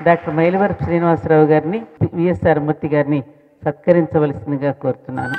doctor Mylavarapu Srinivasarao గారిని VSR మూర్తి గారిని సత్కరించవలసిందిగా కోరుతున్నాను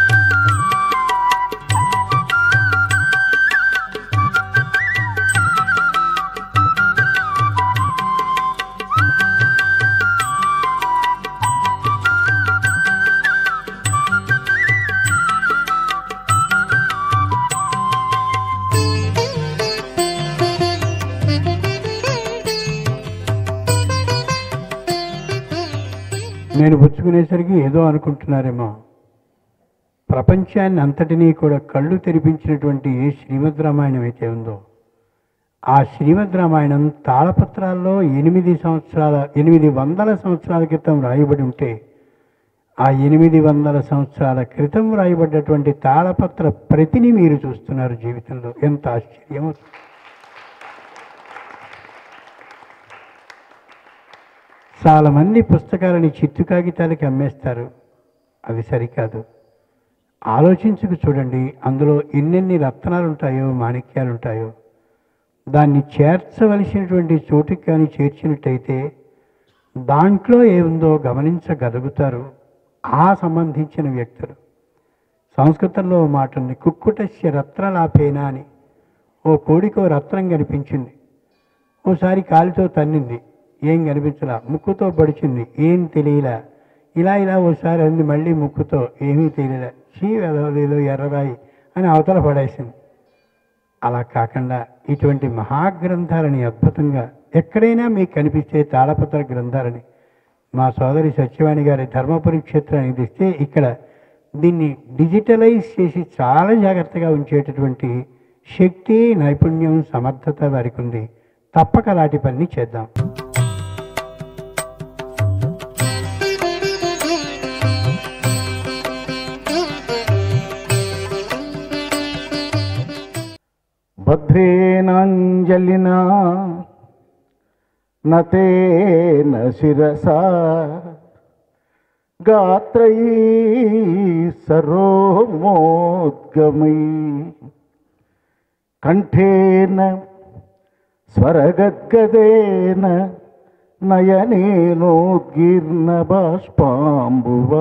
నేను పుచ్చుకునేసరికి ఏదో అనుకుంటున్నారేమో ప్రపంచాన్ని అంతటినీ కూడా కళ్ళు తెరిపించినటువంటి ఏ శ్రీమద్ రామాయణం అయితే ఉందో ఆ శ్రీమద్ రామాయణం తాళపత్రాల్లో ఎనిమిది సంవత్సరాల ఎనిమిది వందల సంవత్సరాల క్రితం రాయబడి ఉంటే ఆ ఎనిమిది వందల సంవత్సరాల క్రితం రాయబడ్డటువంటి తాళపత్ర ప్రతిని మీరు చూస్తున్నారు జీవితంలో ఎంత ఆశ్చర్యమో చాలామంది పుస్తకాలని చిత్తు కాగితాలకి అమ్మేస్తారు అది సరికాదు ఆలోచించుకు చూడండి అందులో ఎన్నెన్ని రత్నాలు ఉంటాయో మాణిక్యాలు ఉంటాయో దాన్ని చేర్చవలసినటువంటి చోటుకి కానీ చేర్చినట్టయితే దాంట్లో ఏముందో గమనించగలుగుతారు ఆ సంబంధించిన వ్యక్తులు సంస్కృతంలో ఓ మాట ఉంది కుక్కుటస్య రత్నలాపేనా అని ఓ కోడికో రత్నం కనిపించింది ఓసారి కాలితో తన్నింది ఏం కనిపించలా ముక్కుతో పడిచింది ఏం తెలియలా ఇలా ఇలా ఓసారి అంది మళ్ళీ ముక్కుతో ఏమీ తెలియలే చీ వెదవలేదో ఎర్రరాయి అని అవతల పడేసింది అలా కాకుండా ఇటువంటి మహాగ్రంథాలని అద్భుతంగా ఎక్కడైనా మీకు కనిపిస్తే తాళపత్ర గ్రంథాలని మా సోదరి సత్యవాణి గారి ధర్మపురి క్షేత్రానికి తెస్తే ఇక్కడ దీన్ని డిజిటలైజ్ చేసి చాలా జాగ్రత్తగా ఉంచేటటువంటి శక్తి నైపుణ్యం సమర్థత వారికి ఉంది తప్పక అలాంటి పని చేద్దాం భద్రేనాంజలినా నతేన శిరసా గాత్రై సరోమోద్గమై కంఠేన స్వరగద్గదేన నయనేనోద్గీర్ణ బాష్పాంబువా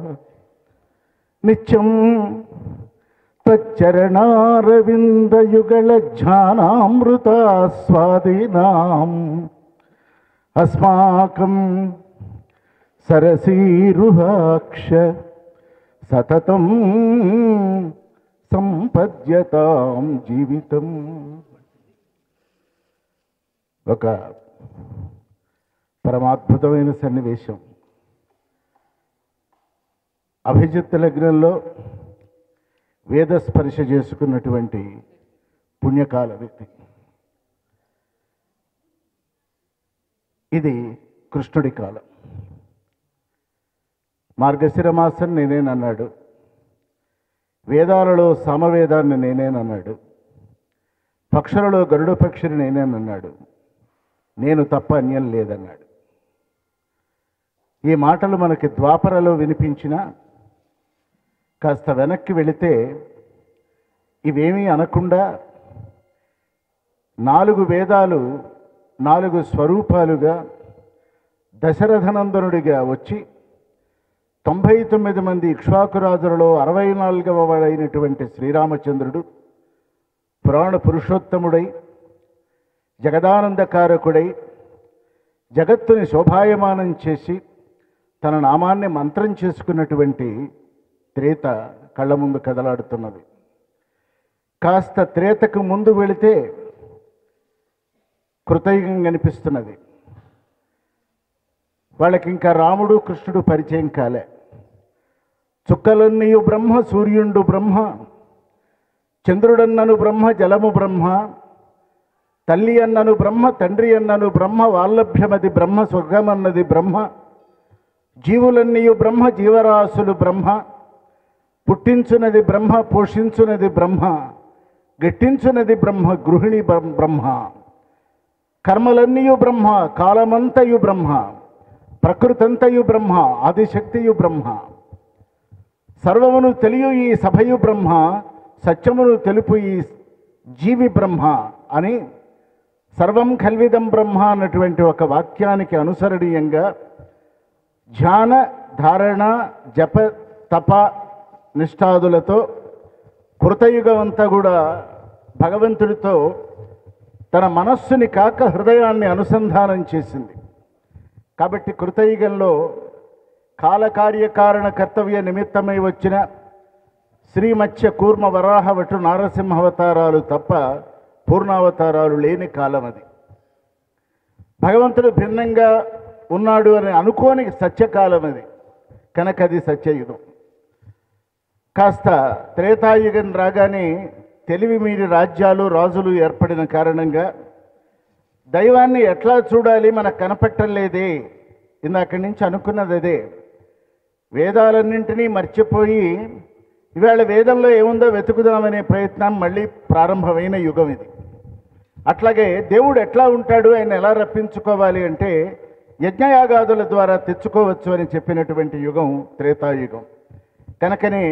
నిత్యం తచ్చరణారవిందయుగళజ్ఞానామృతాస్వాదీనాం అస్మాకం సరసీరుహాక్ష సతతం సంపద్యతాం జీవితం ఒక పరమాద్భుతమైన సన్నివేశం అభిజిత్ లగ్నంలో వేద స్పర్శ చేసుకున్నటువంటి పుణ్యకాల వ్యక్తి ఇది కృష్ణుడి కాలం మార్గశిర మాసం నేనేనన్నాడు వేదాలలో సమవేదాన్ని నేనేనన్నాడు పక్షులలో గరుడ పక్షిని నేనేనన్నాడు నేను తప్ప అన్యం లేదన్నాడు ఈ మాటలు మనకి ద్వాపరలో వినిపించినా కాస్త వెనక్కి వెళితే ఇవేమీ అనకుండా నాలుగు వేదాలు నాలుగు స్వరూపాలుగా దశరథనందనుడిగా వచ్చి తొంభై తొమ్మిది మంది ఇక్ష్వాకురాజులలో అరవై నాలుగవ వాడైనటువంటి శ్రీరామచంద్రుడు పురాణ పురుషోత్తముడై జగదానందకారకుడై జగత్తుని శోభాయమానం చేసి తన నామాన్ని మంత్రం చేసుకున్నటువంటి త్రేత కళ్ళ ముందు కదలాడుతున్నది కాస్త త్రేతకు ముందు వెళితే కృతయుగం కనిపిస్తున్నది వాళ్ళకి ఇంకా రాముడు కృష్ణుడు పరిచయం కాలే చుక్కలన్నీయు బ్రహ్మ సూర్యుండు బ్రహ్మ చంద్రుడన్నను బ్రహ్మ జలము బ్రహ్మ తల్లి అన్నను బ్రహ్మ తండ్రి అన్నను బ్రహ్మ వాల్లభ్యమది బ్రహ్మ స్వర్గమన్నది బ్రహ్మ జీవులన్నీయు బ్రహ్మ జీవరాశులు బ్రహ్మ పుట్టించునది బ్రహ్మ పోషించునది బ్రహ్మ గట్టించునది బ్రహ్మ గృహిణి బ్ర- బ్రహ్మ కర్మలన్నీయు బ్రహ్మ కాలమంతయు బ్రహ్మ ప్రకృతంతయు బ్రహ్మ ఆదిశక్తియు బ్రహ్మ సర్వమును తెలియు ఈ సభయు బ్రహ్మ సత్యమును తెలుపు ఈ జీవి బ్రహ్మ అని సర్వం కల్విదం బ్రహ్మ అన్నటువంటి ఒక వాక్యానికి అనుసరణీయంగా ధ్యాన ధారణ జప తప నిష్ఠాదులతో కృతయుగం అంతా కూడా భగవంతుడితో తన మనస్సుని కాక హృదయాన్ని అనుసంధానం చేసింది కాబట్టి కృతయుగంలో కాలకార్యకారణ కర్తవ్య నిమిత్తమై వచ్చిన శ్రీమత్స్య కూర్మ వరాహ వటు నారసింహావతారాలు తప్ప పూర్ణావతారాలు లేని కాలం అది భగవంతుడు భిన్నంగా ఉన్నాడు అని అనుకోని సత్యకాలం అది కనుక అది సత్యయుగం కాస్త త్రేతాయుగం రాగానే తెలివి మీరి రాజ్యాలు రాజులు ఏర్పడిన కారణంగా దైవాన్ని ఎట్లా చూడాలి మనకు కనపట్టలేదే ఇందాక నుంచి అనుకున్నది అదే వేదాలన్నింటినీ మర్చిపోయి ఇవాళ వేదంలో ఏముందో వెతుకుదామనే ప్రయత్నం మళ్ళీ ప్రారంభమైన యుగం ఇది అట్లాగే దేవుడు ఎట్లా ఉంటాడు ఆయన ఎలా రప్పించుకోవాలి అంటే యజ్ఞయాగాదుల ద్వారా తెచ్చుకోవచ్చు అని చెప్పినటువంటి యుగం త్రేతాయుగం కనుకనే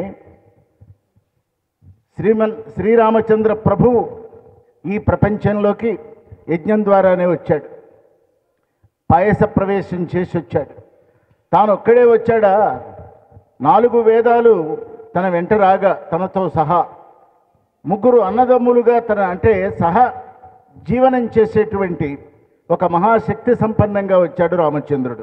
శ్రీమన్ శ్రీరామచంద్ర ప్రభువు ఈ ప్రపంచంలోకి యజ్ఞం ద్వారానే వచ్చాడు పాయస ప్రవేశం చేసి వచ్చాడు తాను ఒక్కడే వచ్చాడా నాలుగు వేదాలు తన వెంట రాగా తనతో సహా ముగ్గురు అన్నదమ్ములుగా తన అంటే సహా జీవనం చేసేటువంటి ఒక మహాశక్తి సంపన్నంగా వచ్చాడు రామచంద్రుడు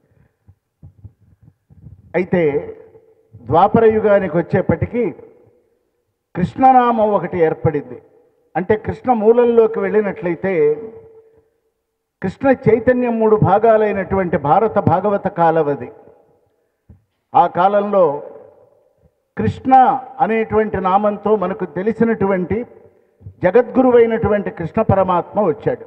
అయితే ద్వాపర యుగానికి వచ్చేప్పటికీ కృష్ణనామం ఒకటి ఏర్పడింది అంటే కృష్ణ మూలంలోకి వెళ్ళినట్లయితే కృష్ణ చైతన్యం మూడు భాగాలైనటువంటి భారత భాగవత కాలం అది ఆ కాలంలో కృష్ణ అనేటువంటి నామంతో మనకు తెలిసినటువంటి జగద్గురువైనటువంటి కృష్ణ పరమాత్మ వచ్చాడు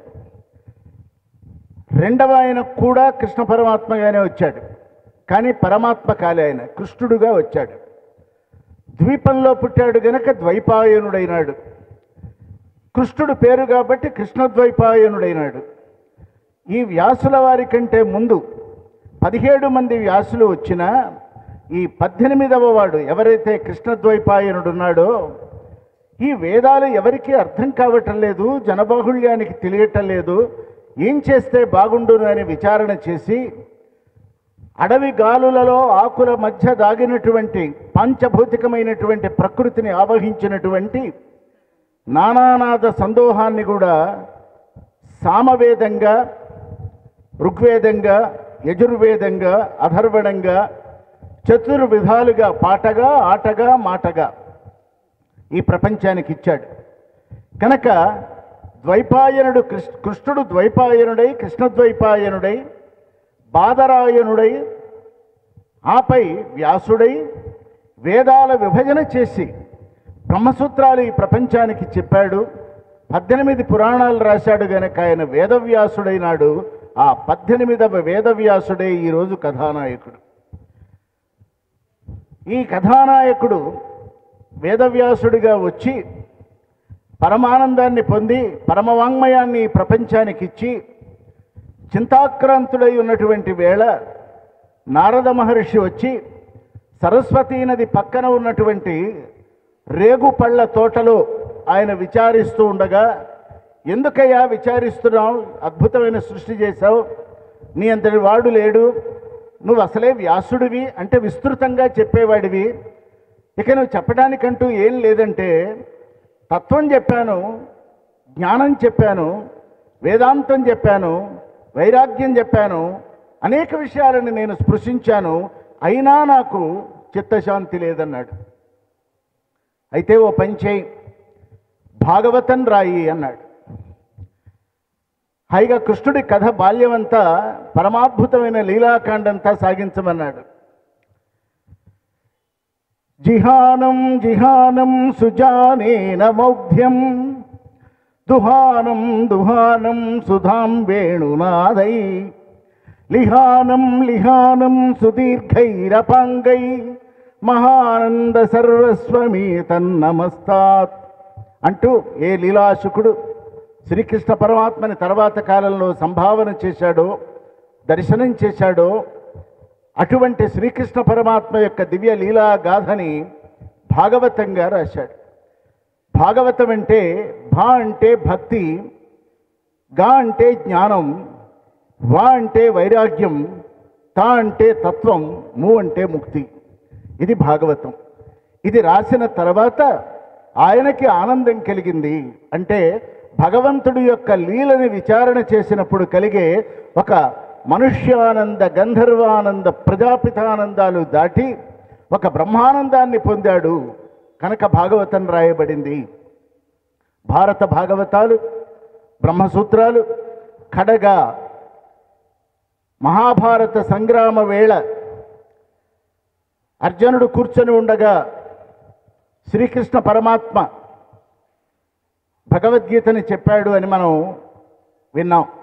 రెండవ ఆయన కూడా కృష్ణ పరమాత్మగానే వచ్చాడు కానీ పరమాత్మ కాలే ఆయన కృష్ణుడుగా వచ్చాడు ద్వీపంలో పుట్టాడు గనక ద్వైపాయనుడైనాడు కృష్ణుడు పేరు కాబట్టి కృష్ణద్వైపాయనుడైనాడు ఈ వ్యాసుల వారి కంటే ముందు పదిహేడు మంది వ్యాసులు వచ్చినా ఈ పద్దెనిమిదవ వాడు ఎవరైతే కృష్ణద్వైపాయనుడున్నాడో ఈ వేదాలు ఎవరికీ అర్థం కావటం లేదు జనబాహుళ్యానికి తెలియటం లేదు ఏం చేస్తే బాగుండును అని విచారణ చేసి అడవి గాలులలో ఆకుల మధ్య దాగినటువంటి పంచభౌతికమైనటువంటి ప్రకృతిని ఆవహించినటువంటి నానానాద సందోహాన్ని కూడా సామవేదంగా ఋగ్వేదంగా యజుర్వేదంగా అధర్వణంగా చతుర్విధాలుగా పాటగా ఆటగా మాటగా ఈ ప్రపంచానికి ఇచ్చాడు కనుక ద్వైపాయనుడు కృష్ కృష్ణుడు ద్వైపాయనుడై కృష్ణద్వైపాయనుడై బాదరాయనుడై ఆపై వ్యాసుడై వేదాల విభజన చేసి బ్రహ్మసూత్రాలు ఈ ప్రపంచానికి చెప్పాడు పద్దెనిమిది పురాణాలు రాశాడు గనక ఆయన వేదవ్యాసుడైనాడు ఆ పద్దెనిమిదవ వేదవ్యాసుడే ఈరోజు కథానాయకుడు ఈ కథానాయకుడు వేదవ్యాసుడిగా వచ్చి పరమానందాన్ని పొంది పరమవాంగ్మయాన్ని ఈ ప్రపంచానికి ఇచ్చి చింతాక్రాంతుడై ఉన్నటువంటి వేళ నారద మహర్షి వచ్చి సరస్వతీ నది పక్కన ఉన్నటువంటి రేగు పళ్ళ తోటలో ఆయన విచారిస్తూ ఉండగా ఎందుకయ్యా విచారిస్తున్నావు అద్భుతమైన సృష్టి చేశావు నీ అంతటి వాడు లేడు నువ్వు అసలే వ్యాసుడివి అంటే విస్తృతంగా చెప్పేవాడివి ఇక నువ్వు చెప్పడానికంటూ ఏం లేదంటే తత్వం చెప్పాను జ్ఞానం చెప్పాను వేదాంతం చెప్పాను వైరాగ్యం చెప్పాను అనేక విషయాలను నేను స్పృశించాను అయినా నాకు చిత్తశాంతి లేదన్నాడు అయితే ఓ పని చేయి భాగవతం రాయి అన్నాడు హాయిగా కృష్ణుడి కథ బాల్యమంతా పరమాద్భుతమైన లీలాకాండంతా సాగించమన్నాడు జిహానం జిహానం సుజానేన మౌఢ్యం దుహానం దుహానం సుధాం వేణునాదై లిహానం లిహానం సుదీర్ఘైరపాంగై మహానంద సర్వస్వమీ తన్నమస్తాత్ అంటూ ఏ లీలాశుకుడు శ్రీకృష్ణ పరమాత్మని తర్వాత కాలంలో సంభావన చేశాడో దర్శనం చేశాడో అటువంటి శ్రీకృష్ణ పరమాత్మ యొక్క దివ్య లీలా గాథని భాగవతంగా రాశాడు భాగవతం అంటే భా అంటే భక్తి గా అంటే జ్ఞానం వా అంటే వైరాగ్యం తా అంటే తత్వం ము అంటే ముక్తి ఇది భాగవతం ఇది రాసిన తర్వాత ఆయనకి ఆనందం కలిగింది అంటే భగవంతుడి యొక్క లీలని విచారణ చేసినప్పుడు కలిగే ఒక మనుష్యానంద గంధర్వానంద ప్రజాపితానందాలు దాటి ఒక బ్రహ్మానందాన్ని పొందాడు కనుక భాగవతం రాయబడింది భారత భాగవతాలు బ్రహ్మసూత్రాలు కడగా మహాభారత సంగ్రామ వేళ అర్జునుడు కూర్చొని ఉండగా శ్రీకృష్ణ పరమాత్మ భగవద్గీతని చెప్పాడు అని మనం విన్నాం